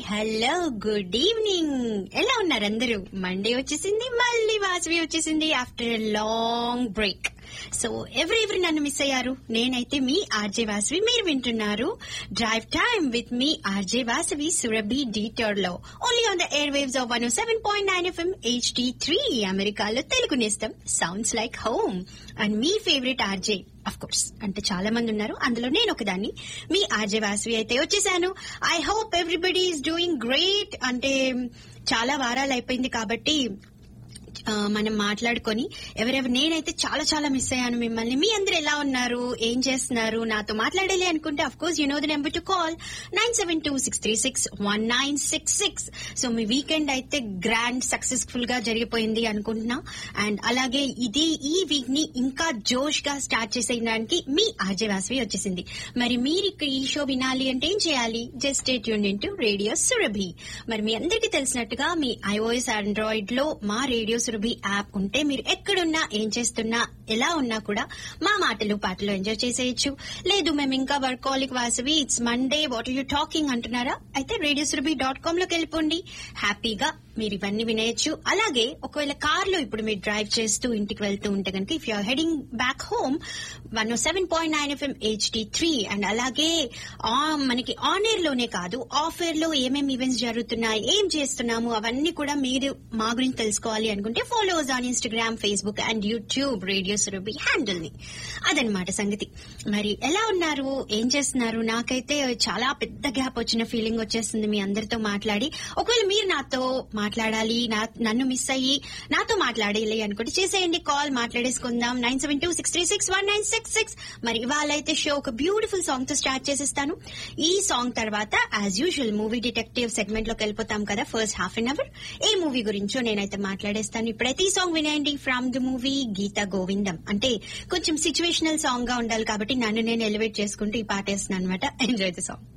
hello good evening ఎలా ఉన్నారు అందరూ మండే వచ్చేసింది మళ్ళీ వాసవి వచ్చేసింది ఆఫ్టర్ లాంగ్ బ్రేక్ సో ఎవరెవరు నన్ను మిస్ అయ్యారు నేనైతే మీ ఆర్జే వాసవి మీరు వింటున్నారు డ్రైవ్ టైమ్ విత్ మీ ఆర్జే వాసవి సురభి డీటోర్ లో only on the airwaves of one seven point nine FM HD three అమెరికాలో తెలుగు నేస్తం సౌండ్స్ లైక్ హోమ్ అండ్ మీ ఫేవరెట్ ఆర్జే అఫ్ కోర్స్ అంటే చాలా మంది ఉన్నారు అందులో నేను ఒకదాన్ని మీ ఆర్జే వాసవి అయితే వచ్చేసాను I hope everybody is doing great అంటే చాలా వారాలు అయిపోయింది కాబట్టి ఆ, మనం మాట్లాడుకొని ఎవరెవరు నేనైతే చాలా చాలా మిస్ అయ్యాను మిమ్మల్ని మీ అందరు ఎలా ఉన్నారు ఏం చేస్తున్నారు నాతో మాట్లాడాలి అనుకుంటే of course you know the number to call nine seven two six three six one nine six six so మీ వీకెండ్ అయితే గ్రాండ్ సక్సెస్ఫుల్ గా జరిగిపోయింది అనుకుంటున్నా అండ్ అలాగే ఇది ఈ వీక్ ని ఇంకా జోష్ గా స్టార్ట్ చేసేయడానికి మీ ఆర్జే వాసవి వచ్చేసింది మరి మీరు ఇక్కడ ఈ షో వినాలి అంటే ఏం చేయాలి జస్ట్ స్టేట్ యూన్ ఇంటూ రేడియో సురభి మరి మీ అందరికీ తెలిసినట్టుగా మీ ఐఓఎస్ ఆండ్రాయిడ్ లో మా రేడియో సురభి యాప్ ఉంటే మీరు ఎక్కడున్నా ఏం చేస్తున్నా ఎలా ఉన్నా కూడా మా మాటలు పాటలు ఎంజాయ్ చేసేయచ్చు లేదు మేము ఇంకా workaholic Vasavi it's Monday what you talking అంటున్నారా అయితే రేడియో సురభి డాట్ కామ్ లోకి వెళ్ళిపోండి హ్యాపీగా మీరు ఇవన్నీ వినేయచ్చు అలాగే ఒకవేళ కార్ లో ఇప్పుడు మీరు డ్రైవ్ చేస్తూ ఇంటికి వెళ్తూ ఉంటే కనుక if you're heading back home one seven point nine FM HD three and అలాగే ఆ- మనకి ఆన్ ఎయిర్ లోనే కాదు ఆఫ్ ఎయిర్ లో ఏమేమి ఈవెంట్స్ జరుగుతున్నాయి ఏం చేస్తున్నాము అవన్నీ కూడా మీరు మా గురించి తెలుసుకోవాలి అనుకుంటే followers on Instagram Facebook and YouTube radio Surabhi handle ని అదనమాట సంగతి మరి ఎలా ఉన్నారు ఏం చేస్తున్నారు నాకైతే చాలా పెద్ద గ్యాప్ వచ్చిన ఫీలింగ్ వచ్చేస్తుంది మీ అందరితో మాట్లాడి ఒకవేళ మీరు నాతో మాట్లాడాలి నా- నన్ను మిస్ అయ్యి నాతో మాట్లాడాలి అనుకుంటే చేసేయండి కాల్ మాట్లాడేసుకుందాం nine seven two six three six one nine six six మరి ఇవాళ అయితే షో ఒక బ్యూటిఫుల్ సాంగ్ తో స్టార్ట్ చేసేస్తాను ఈ సాంగ్ తర్వాత as usual movie detective segment లోకి వెళ్ళిపోతాం కదా ఫస్ట్ హాఫ్ అన్ అవర్ ఏ మూవీ గురించో నేనైతే మాట్లాడేస్తాను ఇప్పుడైతే ఈ సాంగ్ వినేయండి from the movie Geetha Govindam అంటే కొంచెం సిచ్యువేషనల్ సాంగ్ గా ఉండాలి కాబట్టి నన్ను నేను ఎలివేట్ చేసుకుంటూ ఈ పాట వేస్తున్నాను అనమాట ఎంజాయ్ ద సాంగ్